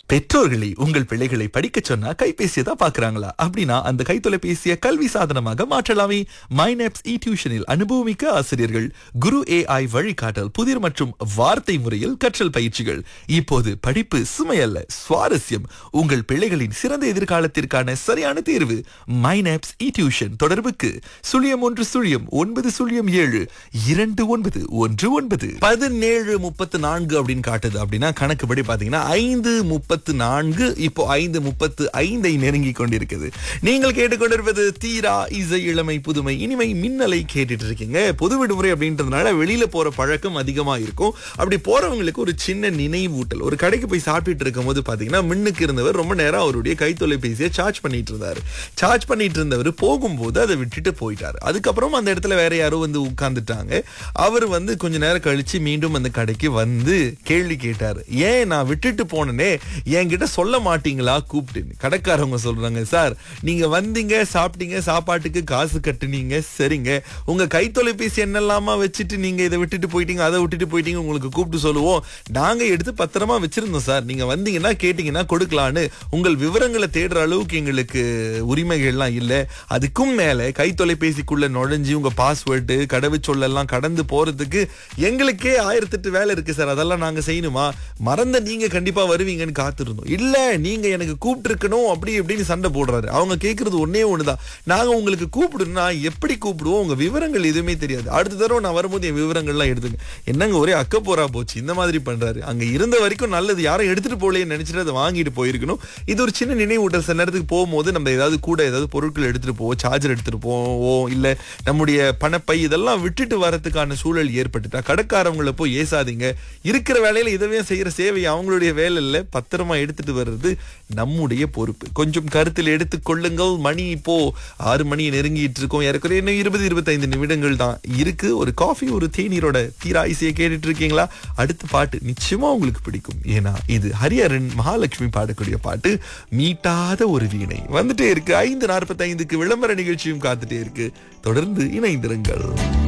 பெற்றோர்களை உங்கள் பிள்ளைகளை படிக்க சொன்னா கைபேசியை தான் பாக்குறாங்களா அப்படின்னா அந்த கைத்தொலைபேசியை கல்வி சாதனமாக மாற்றலாமே மைனப்ஸ் இ டியூஷனில் அனுபவமிக்க ஆசிரியர்கள் குரு ஏஐ வழிகாட்டல் புதிர் மற்றும் வார்த்தை முறையில் கற்றல் பயிற்சிகள் இப்போது படிப்பு சுமையல்ல சுவாரஸ்யம் உங்கள் பிள்ளைகளின் சிறந்த எதிர்காலத்திற்கான சரியான தேர்வு மைனப்ஸ் இ டியூஷன் தொடர்புக்கு சுழியம் ஒன்று சுழியம் ஒன்பது சுழியம் ஏழு இரண்டு ஒன்பது ஒன்று ஒன்பது பதினேழு முப்பத்து நான்கு அப்படின்னு காட்டுது அப்படின்னா கணக்குப்படி பாத்தீங்கன்னா ஐந்து முப்பத்து நான்கு இப்போ ஐந்து முப்பத்து ஐந்தை நெருங்கி கொண்டிருக்குது நீங்கள் கேட்டுக்கொண்டிருப்பது தீரா இசை இளமை புதுமை இனிமை மின்னலை கேட்டுட்டு இருக்கீங்க பொது விடுமுறை அப்படின்றதுனால வெளியில போற பழக்கம் அதிகமா இருக்கும் அப்படி போறவங்களுக்கு ஒரு சின்ன நினைவூட்டல் ஒரு கடைக்கு போய் சாப்பிட்டுட்டு இருக்கும் போது பாத்தீங்கன்னா முன்னுக்கு இருந்தவர் ரொம்ப நேரம் அவருடைய கைத்தொலைபேசியை சார்ஜ் பண்ணிட்டு இருந்தாரு சார்ஜ் பண்ணிட்டு இருந்தவர் போகும்போது அதை விட்டுட்டு போயிட்டாரு அதுக்கப்புறம் அந்த இடத்துல வேற யாரோ வந்து உட்கார்ந்துட்டாங்க அவர் வந்து கொஞ்ச நேரம் கழிச்சு மீண்டும் அந்த கடைக்கு வந்து கேள்வி கேட்டாரு ஏன் நான் விட்டுட்டு போனனே என்கிட்ட சொல்ல மாட்டீங்களா கூப்பிட்டு கடைக்காரவங்க சொல்றாங்க சார் நீங்க வந்தீங்க சாப்பிட்டீங்க சாப்பாட்டுக்கு காசு கட்டுனீங்க சரிங்க உங்க கைத்தொலைபேசி என்னெல்லாமா வச்சுட்டு நீங்க இதை விட்டுட்டு போயிட்டீங்க அதை விட்டுட்டு போயிட்டீங்க உங்களுக்கு கூப்பிட்டு சொல்லுவோம் நாங்க எடுத்து பத்திரமா வச்சிருந்தோம் சார் நீங்க வந்தீங்கன்னா கேட்டீங்கன்னா கொடுக்கலான்னு உங்கள் விவரங்களை தேடுற அளவுக்கு எங்களுக்கு உரிமைகள்லாம் இல்ல அதுக்கும் மேல கைத்தொலைபேசிக்குள்ள நுழைஞ்சு உங்க பாஸ்வேர்டு கடவுச்சொல்லெல்லாம் கடந்து போறதுக்கு எங்களுக்கே ஆயிரத்தெட்டு வேலை இருக்கு சார் அதெல்லாம் நாங்க செய்யணுமா மறந்த நீங்க கண்டிப்பா வருவீங்கன்னு காத்திருந்தோம் இல்ல நீங்க எனக்கு கூப்பிட்டு இருக்கணும் அப்படி இப்படின்னு சண்டை போடுறாரு அவங்க கேக்குறது ஒன்னே ஒண்ணுதான் நாங்க உங்களுக்கு கூப்பிடுனா எப்படி கூப்பிடுவோம் உங்க விவரங்கள் எதுவுமே தெரியாது அடுத்த தடவை நான் வரும்போது என் விவரங்கள்லாம் எடுத்துங்க என்னங்க ஒரே அக்க போறா போச்சு இந்த மாதிரி பண்றாரு அங்க இருந்த வரைக்கும் நல்லது யாரும் எடுத்துட்டு போகலையே நினைச்சிட்டு அதை வாங்கிட்டு போயிருக்கணும் இது ஒரு சின்ன நினைவூட்டல் சில நேரத்துக்கு போகும்போது நம்ம ஏதாவது கூட ஏதாவது பொருட்கள் எடுத்துட்டு போவோம் சார்ஜர் எடுத்துட்டு போவோம் இல்ல நம்முடைய பணப்பை இதெல்லாம் விட்டுட்டு வரதுக்கான சூழல் ஏற்பட்டுட்டா கடைக்காரவங்களை போய் ஏசாதீங்க இருக்கிற வேலையில இதவே செய்யற சேவை அவங்களுடைய வேலை இல்ல பத்திரமா எடுத்துட்டு வர்றது நம்முடைய பொறுப்பு கொஞ்சம் கருத்தில் எடுத்துக் கொள்ளுங்கள் மணி இப்போ ஆறு மணி நெருங்கிட்டு இருக்கோம் ஏறக்குறைய இன்னும் இருபது இருபத்தைந்து நிமிடங்கள் தான் இருக்கு ஒரு காஃபி ஒரு தேநீரோட தீராயிசையை கேட்டுட்டு இருக்கீங்களா அடுத்த பாட்டு நிச்சயமா உங்களுக்கு பிடிக்கும் ஏன்னா இது ஹரிஹரன் மகாலட்சுமி பாடக்கூடிய பாட்டு மீட்டாத ஒரு வீணை வந்துட்டே இருக்கு ஐந்து நாற்பத்தி ஐந்துக்கு விளம்பர நிகழ்ச்சியும் காத்துட்டே இருக்கு தொடர்ந்து இணைந்திருங்கள்